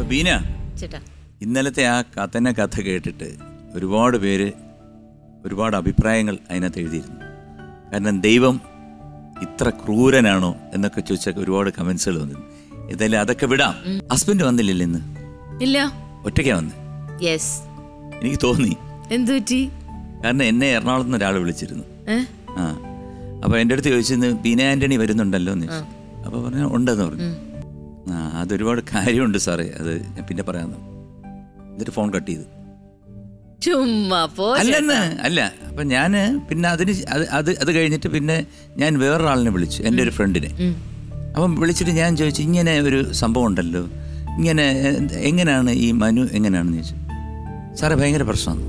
അപ്പൊ ബീന ചേട്ടാ ഇന്നലത്തെ ആ കഥന കഥ കേട്ടിട്ട് ഒരുപാട് പേര് ഒരുപാട് അഭിപ്രായങ്ങൾ അതിനകത്ത് എഴുതിയിരുന്നു കാരണം ദൈവം ഇത്ര ക്രൂരനാണോ എന്നൊക്കെ ചോദിച്ചൊക്കെ ഒരുപാട് കമന്റ്സുകൾ വന്നിരുന്നു എന്തായാലും അതൊക്കെ വിടാം ഹസ്ബൻഡ് വന്നില്ലല്ലോ ഇന്ന് ഇല്ല ഒറ്റയ്ക്കാ വന്ന് യെസ് എനിക്ക് തോന്നി എന്തു പറ്റി കാരണം എന്നെ എറണാകുളത്ത് നിന്ന് ഒരാൾ വിളിച്ചിരുന്നു ഏ? ആ അപ്പോൾ എൻ്റെ അടുത്ത് ചോദിച്ചിരുന്നു ബീന ആൻ്റണി വരുന്നുണ്ടല്ലോ എന്ന് ചോദിച്ചു അപ്പോൾ പറഞ്ഞു ഉണ്ടെന്ന് പറഞ്ഞു ആ അതൊരുപാട് കാര്യമുണ്ട് സാറേ അത് ഞാൻ പിന്നെ പറയാമെന്ന് എന്നിട്ട് ഫോൺ കട്ട് ചെയ്തു ചുമ്മാ പോ അല്ലെന്ന് അല്ല അപ്പൊ ഞാന് പിന്നെ അതിന് അത് അത് അത് കഴിഞ്ഞിട്ട് പിന്നെ ഞാൻ വേറൊരാളിനെ വിളിച്ചു എൻ്റെ ഒരു ഫ്രണ്ടിനെ അപ്പം വിളിച്ചിട്ട് ഞാൻ ചോദിച്ചു ഇങ്ങനെ ഒരു സംഭവം ഉണ്ടല്ലോ ഇങ്ങനെ എ- എങ്ങനെയാണ് ഈ മനു എങ്ങനെയാണെന്ന് ചോദിച്ചു സാറേ ഭയങ്കര പ്രശ്നമാണ്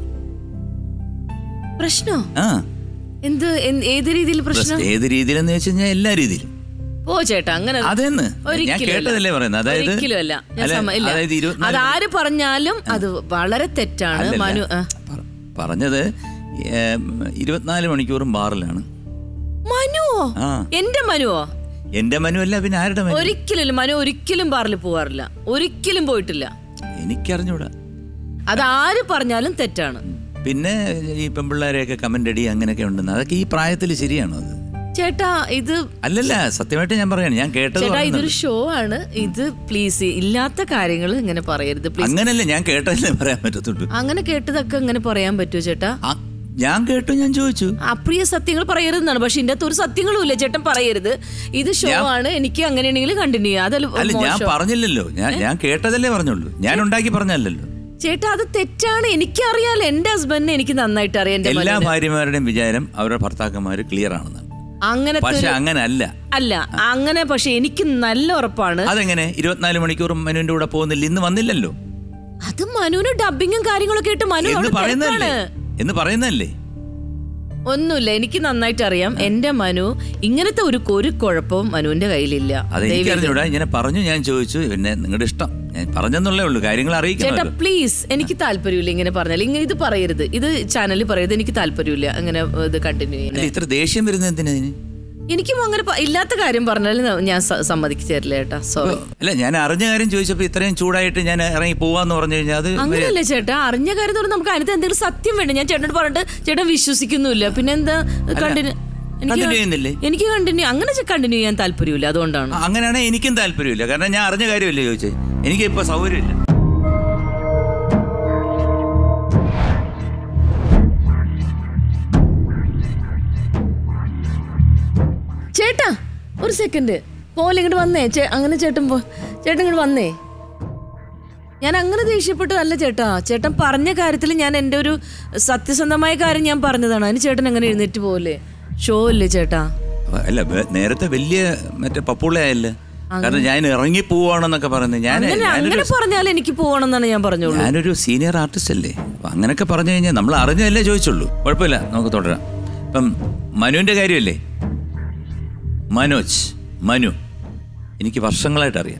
പ്രശ്നോ ആ എന്ത് എന്ത്- ഏത് രീതിയിൽ പ്രശ്നം പ്രശ്നം ഏത് രീതിയിലെന്ന് വെച്ച് കഴിഞ്ഞാൽ എല്ലാ രീതിയിലും പോ ചേട്ടാ അങ്ങനെ അതെന്ന് ഞാൻ ഒരിക്കലും കേട്ടതല്ലേ അല്ല. പറയുന്നത് അതായത് ഒരിക്കലും അല്ല ഞാൻ അല്ല, സമ്മ- ഇല്ല. അതായത് ഇരുപത്തിനാല് അതാര് പറഞ്ഞാലും അത് വളരെ തെറ്റാണ് അല്ലല്ല. മനു ആ. പറ- പറഞ്ഞത് ഏം, ഇരുപത്തിനാല് മണിക്കൂറും ബാറിലാണ് മനുവോ ആ എന്റെ മനുവോ എന്റെ മനു അല്ല പിന്നെ ആരുടെ മനു ഒരിക്കലും ഇല്ല. മനു ഒരിക്കലും ബാറിൽ പോവാറില്ല ഒരിക്കലും പോയിട്ടില്ല എനിക്കറിഞ്ഞൂടാ അതാര് പറഞ്ഞാലും തെറ്റാണ് പിന്നെ ഈ പെമ്പിള്ളേരെയൊക്കെ കമന്റ് അടി അങ്ങനെയൊക്കെ ഉണ്ടെന്ന് അതൊക്കെ ഈ പ്രായത്തിൽ ശരിയാണോ അത് ചേട്ടാ ഇത് അല്ലല്ല സത്യമായിട്ട് ഞാൻ പറയാണ് ഞാൻ കേട്ടത് ചേട്ടാ പറയുന്നത്. ഇതൊരു ഷോ ആണ് ഇത് പ്ലീസ് ഇല്ലാത്ത കാര്യങ്ങൾ ഇങ്ങനെ പറയരുത് പ്ലീസ് അങ്ങനല്ല ഞാൻ കേട്ടതല്ലേ പറയാൻ പറ്റത്തുള്ളൂ അങ്ങനെ കേട്ടതൊക്കെ ഇങ്ങനെ പറയാൻ പറ്റുമോ ചേട്ടാ ആ, ഞാൻ കേട്ടു ഞാൻ ചോദിച്ചു അപ്രിയ സത്യങ്ങൾ പറയരുതെന്നാണ് പക്ഷെ ഇതിന്റെ അകത്ത് ഒരു സത്യങ്ങളും ഇല്ല ചേട്ടൻ പറയരുത് ഇത് ഷോ ആണ് എനിക്ക് അങ്ങനെയാണെങ്കിൽ കണ്ടിന്യൂ ചെയ്യാം അതല്ല അല്ല ഞാൻ മോശം. പറഞ്ഞില്ലല്ലോ ഞാൻ ഞാൻ കേട്ടതല്ലേ പറഞ്ഞുള്ളൂ ഞാൻ ഉണ്ടാക്കി പറഞ്ഞല്ലോ ചേട്ടാ അത് തെറ്റാണ് എനിക്കറിയാലോ എന്റെ ഹസ്ബൻഡിനെ എനിക്ക് നന്നായിട്ട് അറിയാം എന്റെ എല്ലാ മകനെ. ഭാര്യമാരുടെയും വിചാരം അവരുടെ ഭർത്താക്കന്മാര് ക്ലിയർ ആണെന്നാണ് അങ്ങനത്തെ പക്ഷെ ഒരു- അങ്ങനെ അല്ല അല്ല അങ്ങനെ പക്ഷെ എനിക്ക് നല്ല ഉറപ്പാണ് അതെങ്ങനെ ഇരുപത്തിനാല് മണിക്കൂറും മനുവിന്റെ കൂടെ പോകുന്നില്ല ഇന്ന് വന്നില്ലല്ലോ അത് മനുവിന് ഡബിങ്ങും കാര്യങ്ങളൊക്കെ ഇട്ട് മനു എന്ന് അവിടെ പറയുന്നല്ലേ തിരക്കാണ്. എന്ന് പറയുന്നല്ലേ ഒന്നുമില്ല എനിക്ക് നന്നായിട്ട് അറിയാം എന്റെ മനു ഇങ്ങനത്തെ ഒരു ഒരു കുഴപ്പവും മനുവിന്റെ കയ്യിലില്ല അത് എനിക്ക് അറിഞ്ഞൂടാ ഇങ്ങനെ പറഞ്ഞു ഞാൻ ചോദിച്ചു പിന്നെ നിങ്ങളുടെ ഇഷ്ടം ഞാൻ പറഞ്ഞെന്നുള്ളേ ഉള്ളൂ കാര്യങ്ങൾ ചേട്ടാ അറിയിക്കണമല്ലോ പ്ലീസ് എനിക്ക് താല്പര്യമില്ല ഇങ്ങനെ പറഞ്ഞാൽ ഇങ്ങനെ ഇത് പറയരുത് ഇത് ചാനലിൽ പറയരുത് എനിക്ക് താല്പര്യമില്ല അങ്ങനെ ഇത് കണ്ടിന്യൂ ചെയ്യാൻ അല്ല ഇത്ര ദേഷ്യം വരുന്നത് എന്തിനതിന് എനിക്കും അങ്ങനെ പ- ഇല്ലാത്ത കാര്യം പറഞ്ഞാൽ ഞാൻ സ- സമ്മതിച്ചു തരില്ല ചേട്ടാ സോറി അല്ല ഞാൻ അറിഞ്ഞ കാര്യം ചോദിച്ചപ്പോ ഇത്രയും ചൂടായിട്ട് ഞാൻ ഇറങ്ങി പോവാന്ന് പറഞ്ഞു കഴിഞ്ഞാൽ അത് അങ്ങനെയല്ലേ ചേട്ടാ അറിഞ്ഞ കാര്യം തോന്നുന്നു നമുക്ക് അതിനകത്ത് എന്തെങ്കിലും സത്യം വേണ്ട ഞാൻ ചേട്ടനോട് പറഞ്ഞിട്ട് ചേട്ടൻ വിശ്വസിക്കുന്നുമില്ല പിന്നെ എന്താ കണ്ടിന്യൂ Continue ചെയ്യുന്നില്ലേ? എനിക്ക് കണ്ടിന്യൂ അങ്ങനെ കണ്ടിന്യൂ ചെയ്യാൻ താല്പര്യമില്ല അതുകൊണ്ടാണ് ആ, അങ്ങനെയാണെങ്കിൽ എനിക്കും താല്പര്യമില്ല കാരണം ഞാൻ അറിഞ്ഞ കാര്യമല്ലേ ചോദിച്ചത് എനിക്ക് ഇപ്പൊ സൗകര്യമില്ല ചേട്ടാ ഒരു സെക്കൻഡ് പോലെ ഇങ്ങോട്ട് വന്നേ ചേ- അങ്ങനെ ചേട്ടൻ പോ ചേട്ടൻ ഇങ്ങോട്ട് വന്നേ ഞാൻ അങ്ങനെ ദേഷ്യപ്പെട്ടതല്ല ചേട്ടാ ചേട്ടൻ പറഞ്ഞ കാര്യത്തിൽ ഞാൻ എൻ്റെ ഒരു സത്യസന്ധമായ കാര്യം ഞാൻ പറഞ്ഞതാണ് അതിന് ചേട്ടൻ അങ്ങനെ എഴുന്നേറ്റ് പോലെ ഷോ അല്ലേ ചേട്ടാ അല്ല വേ- നേരത്തെ വലിയ മറ്റേ പപ്പുള്ളയായല്ലേ കാരണം ഞാൻ ഇറങ്ങി പോവാണെന്നൊക്കെ പറയുന്നത് ഞാൻ അങ്ങനെ അങ്ങനെ പറഞ്ഞാൽ എനിക്ക് പോകണം എന്നാണ് ഞാൻ പറഞ്ഞോളൂ ഞാനൊരു സീനിയർ ആർട്ടിസ്റ്റ് അല്ലേ അപ്പൊ അങ്ങനെയൊക്കെ പറഞ്ഞു കഴിഞ്ഞാൽ നമ്മൾ അറിഞ്ഞല്ലേ ചോദിച്ചുള്ളൂ കുഴപ്പമില്ല നമുക്ക് തുടരാം ഇപ്പം മനുവിന്റെ കാര്യമല്ലേ മനോജ് മനു എനിക്ക് വർഷങ്ങളായിട്ട് അറിയാം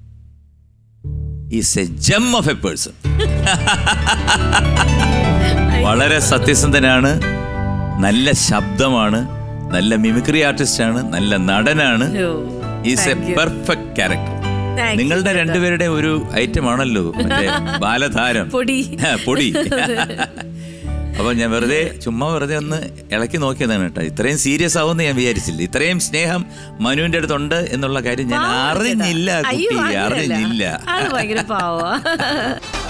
is a gem of a person വളരെ സത്യസന്ധനാണ് നല്ല ശബ്ദമാണ് നല്ല മിമിക്രി ആർട്ടിസ്റ്റ് ആണ് നല്ല നടനാണ് is a perfect character Thank you, നിങ്ങളുടെ രണ്ടുപേരുടെ ഒരു ഐറ്റം ആണല്ലോ മറ്റേ ബാലതാരം പൊടി. ആ, പൊടി അപ്പൊ ഞാൻ വെറുതെ ചുമ്മാ വെറുതെ ഒന്ന് ഇളക്കി നോക്കിയതാണ് കേട്ടോ ഇത്രയും സീരിയസ് ആവുമെന്ന് ഞാൻ വിചാരിച്ചില്ല ഇത്രയും സ്നേഹം മനുവിന്റെ അടുത്തുണ്ട് എന്നുള്ള കാര്യം ഞാൻ പാവം ചേട്ടാ. അറിഞ്ഞില്ല അയ്യോ, കുട്ടി അങ്ങനെയല്ല. അറിഞ്ഞില്ല അത് ഭയങ്കര പാവാ